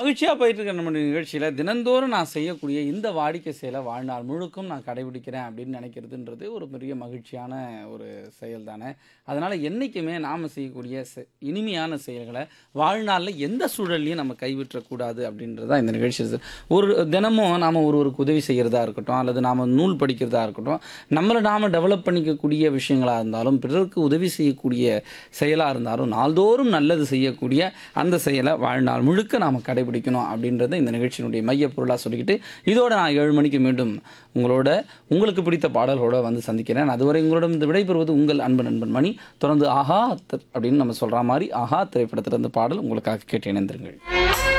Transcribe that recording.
மகிழ்ச்சியாக போயிட்டு இருக்க நம்ம நிகழ்ச்சியில் தினந்தோறும் நான் செய்யக்கூடிய இந்த வாடிக்கை செயலை வாழ்நாள் முழுக்கும் நான் கடைபிடிக்கிறேன் அப்படின்னு நினைக்கிறதுன்றது ஒரு பெரிய மகிழ்ச்சியான ஒரு செயல் தானே அதனால் என்றைக்குமே நாம் செய்யக்கூடிய செ- இனிமையான செயல்களை வாழ்நாளில் எந்த சூழல்லையும் நம்ம கைவிட்டக்கூடாது அப்படின்றது தான் இந்த நிகழ்ச்சி இருக்கு. ஒரு தினமும் நாம் ஒருவருக்கு உதவி செய்கிறதா இருக்கட்டும் அல்லது நாம் நூல் படிக்கிறதா இருக்கட்டும் நம்மளை நாம் டெவலப் பண்ணிக்கக்கூடிய விஷயங்களாக இருந்தாலும் பிறருக்கு உதவி செய்யக்கூடிய செயலாக இருந்தாலும் நாள்தோறும் நல்லது செய்யக்கூடிய அந்த செயலை வாழ்நாள் முழுக்க நாம் கடைபிடிக்கணும் அப்படின்றத இந்த நிகழ்ச்சியினுடைய மைய பொருளாக சொல்லிக்கிட்டு இதோட நான் ஏழு மணிக்கு மீண்டும் உங்களோட உங்களுக்கு பிடித்த பாடல்களோட வந்து சந்திக்கிறேன் அதுவரை உங்களிடம் இந்த விடைபெறுவது உங்கள் அன்பு நண்பன் மணி தொடர்ந்து ஆஹா த- அப்படின்னு நம்ம சொல்கிற மாதிரி ஆஹா திரைப்படத்திலிருந்து பாடல் உங்களுக்காக கேட்டு இணைந்திருங்கள்